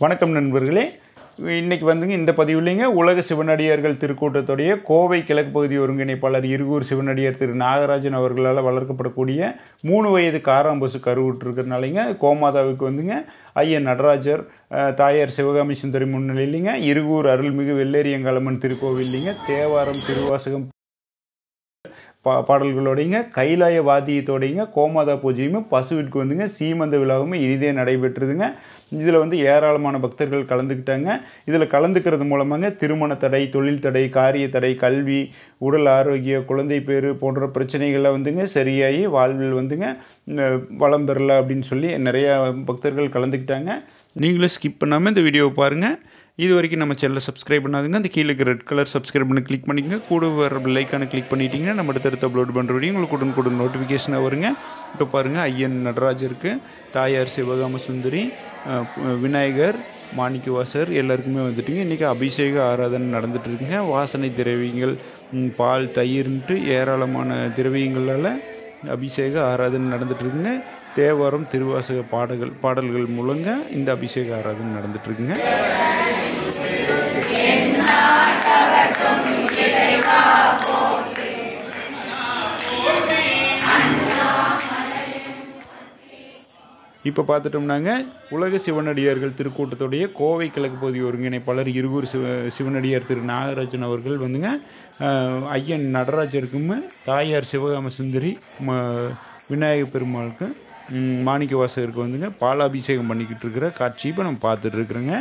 வணக்கம் நண்பர்களே இன்னைக்கு வந்துங்க இந்த பதிவுலைங்க உலக சிவனடியார்கள் திருக்கூட்டத்துடைய கோவை கிழக்கு பகுதி ஒருங்கிணைப்பாளர் இருகூர் சிவனடியார் திரு நாகராஜன் அவர்களால் வளர்க்கப்படக்கூடிய மூணு வயது காராம்பசு கருவுற்றிருக்கிறனாலைங்க கோமாதாவுக்கு வந்துங்க ஐயன் நடராஜர் அஹ், தாயார் சிவகாமி சுந்தரி முன்னிலையிலிங்க இருகூர் அருள்மிகு வெள்ளேரியங்காலம்மன் திருக்கோவில்லிங்க தேவாரம் திருவாசகம் பா பாடல்களோடைங்க கைலாய வாத்தியத்தோடைங்க கோமாதா பூஜையும் பசுவிற்கு வந்துங்க சீமந்த விழாவும் இனிதே நடைபெற்றுதுங்க இதில் வந்து ஏராளமான பக்தர்கள் கலந்துக்கிட்டாங்க இதில் கலந்துக்கிறது மூலமாங்க திருமண தடை தொழில் தடை காரிய தடை கல்வி உடல் ஆரோக்கிய குழந்தை பேர் போன்ற பிரச்சனைகள்லாம் வந்துங்க சரியாகி வாழ்வில் வந்துங்க அஹ், வளம் பெறலாம் அப்படின்னு சொல்லி நிறையா பக்தர்கள் கலந்துக்கிட்டாங்க நீங்களும் ஸ்கிப் பண்ணாமல் இந்த வீடியோவை பாருங்கள் இது வரைக்கும் நம்ம சேனலை சப்ஸ்கிரைப் பண்ணாதுங்க அந்த கீழே இருக்க ரெட் கலர் சப்ஸ்கிரைப் பண்ணி கிளிக் பண்ணிக்கங்க கூட வர லைக்கான கிளிக் பண்ணிட்டீங்கன்னா நம்ம அடுத்தடுத்து அப்லோட் பண்ணுற வீடியோ உங்களுக்கு உடனே கூட நோட்டிஃபிகேஷனாக வருங்க இப்போ பாருங்கள் ஐயன் நடராஜருக்கு தாயார் சிவகாம சுந்தரி அஹ், விநாயகர் மாணிக்கவாசர் எல்லாருக்குமே வந்துட்டுங்க இன்றைக்கி அபிஷேக ஆராதனை நடந்துட்டு இருக்குங்க வாசனை திரவியங்கள் ம், பால் தயிர்ன்ட்டு ஏராளமான திரவியங்களால் அபிஷேக ஆராதனை நடந்துட்டு இருக்குங்க தேவாரம் திருவாசக பாடல்கள் பாடல்கள் மூலங்க இந்த அபிஷேக ஆராதனை நடந்துட்டு இருக்குங்க இப்போ பார்த்துட்டோம்னாங்க உலக சிவனடியார்கள் திருக்கூட்டத்துடைய கோவை கிழக்கு பகுதி ஒருங்கிணைப்பாளர் இருகூர் சிவ சிவனடியார் திரு நாகராஜன் அவர்கள் வந்துங்க அஹ், ஐயன் நடராஜருக்கும் தாயார் சிவகாம சுந்தரி ம விநாயக பெருமாளுக்கு ம், மாணிக்க வாசகருக்கு வந்துங்க பாலாபிஷேகம் பண்ணிக்கிட்டு இருக்கிற காட்சி இப்போ நம்ம பார்த்துட்டு இருக்கிறோங்க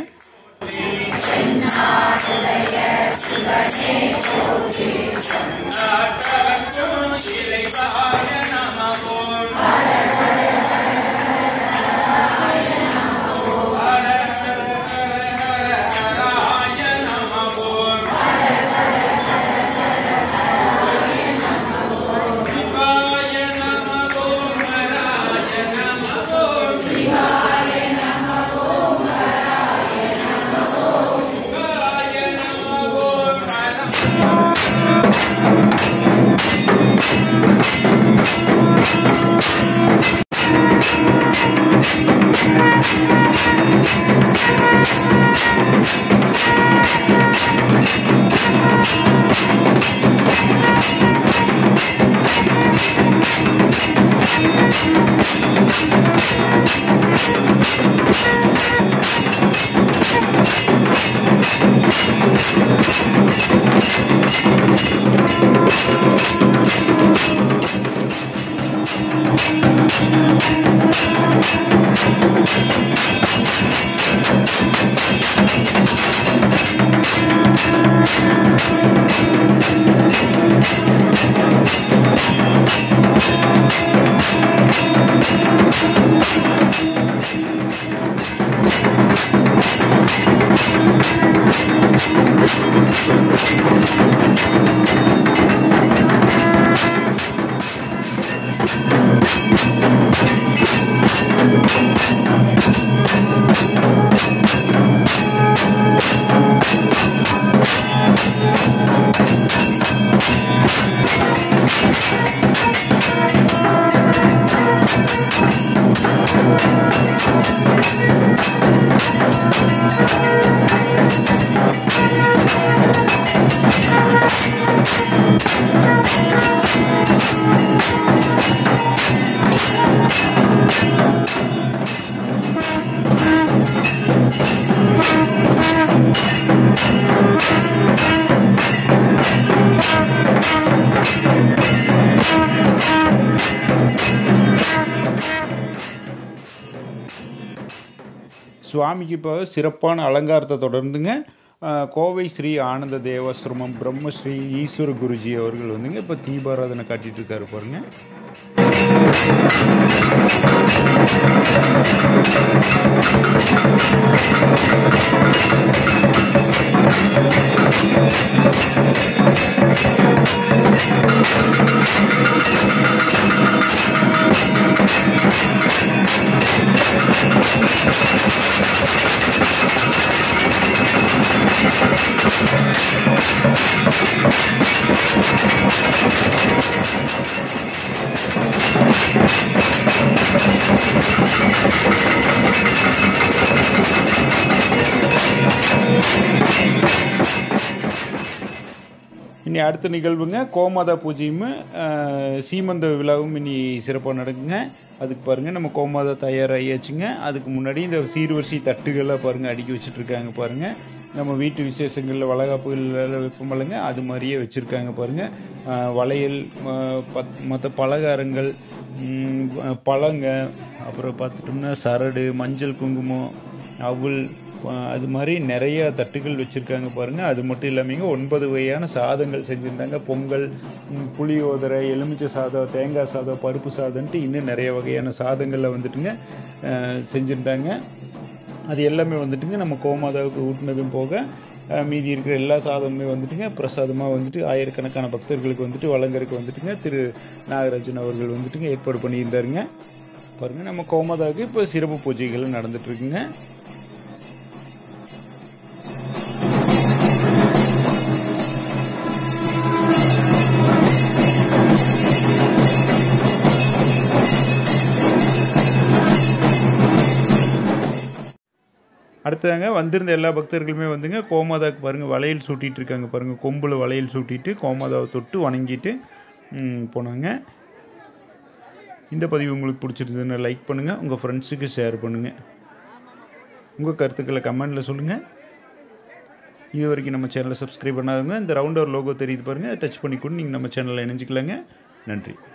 சுவாமிக்கு இப்போ சிறப்பான அலங்காரத்தை தொடர்ந்துங்க அஹ், கோவை ஸ்ரீ ஆனந்த தேவாசிரமம் பிரம்மஸ்ரீ ஈஸ்வர குருஜி அவர்கள் வந்துங்க இப்போ தீபாராதனை காட்டிட்டு இருக்காரு பாருங்க Thank இனி அடுத்த நிகழ்வுங்க கோமாதா பூஜையும் அஹ், சீமந்த விழாவும் இனி சிறப்பாக நடக்குங்க அதுக்கு பாருங்கள் நம்ம கோமாதா தயாராகியாச்சுங்க அதுக்கு முன்னாடி இந்த சீர்வரிசை தட்டுகள்லாம் பாருங்கள் அடுக்கி வச்சுட்டு இருக்காங்க பாருங்கள் நம்ம வீட்டு விசேஷங்களில் வளகாப்புகளில் வைப்போமில்லைங்க அது மாதிரியே வச்சுருக்காங்க பாருங்கள் அஹ், வளையல் அஹ், பத் மற்ற பலகாரங்கள் ம், பழங்க அப்புறம் பார்த்துட்டோம்னா சரடு மஞ்சள் குங்குமம் அவுள் அஹ், அது மாதிரி நிறைய தட்டுகள் வச்சுருக்காங்க பாருங்கள் அது மட்டும் இல்லாமங்க ஒன்பது வகையான சாதங்கள் செஞ்சுருந்தாங்க பொங்கல் ம், புளியோதரை எலுமிச்சை சாதம் தேங்காய் சாதம் பருப்பு சாதம்ன்ட்டு இன்னும் நிறைய வகையான சாதங்களில் வந்துட்டுங்க அஹ், செஞ்சுருந்தாங்க அது எல்லாமே வந்துட்டுங்க நம்ம கோமாதாவுக்கு ஊட்டினதும் போக அஹ், மீதி இருக்கிற எல்லா சாதமுமே வந்துட்டுங்க பிரசாதமாக வந்துட்டு ஆயிரக்கணக்கான பக்தர்களுக்கு வந்துட்டு வழங்குறதுக்கு வந்துட்டுங்க திரு நாகராஜன் அவர்கள் வந்துட்டுங்க ஏற்பாடு பண்ணியிருந்தாருங்க பாருங்கள் நம்ம கோமாதாவுக்கு இப்போ சிறப்பு பூஜைகள் நடந்துட்டுருக்குங்க அடுத்ததாங்க வந்திருந்த எல்லா பக்தர்களுமே வந்துங்க கோமாதாவுக்கு பாருங்கள் வளையல் சூட்டிட்டு இருக்காங்க பாருங்கள் கொம்பில் வளையல் சூட்டிட்டு கோமாதாவை தொட்டு வணங்கிட்டு ம், போனாங்க இந்த பதிவு உங்களுக்கு பிடிச்சிருந்ததுன்னா லைக் பண்ணுங்கள் உங்கள் ஃப்ரெண்ட்ஸுக்கு ஷேர் பண்ணுங்கள் உங்கள் கருத்துக்களை கமெண்டில் சொல்லுங்கள் இது வரைக்கும் நம்ம சேனலை சப்ஸ்கிரைப் பண்ணாதவங்க இந்த ரவுண்டர் லோகோ தெரியுது பாருங்கள் டச் பண்ணி கூட நீங்கள் நம்ம சேனலில் இணைஞ்சிக்கலாங்க நன்றி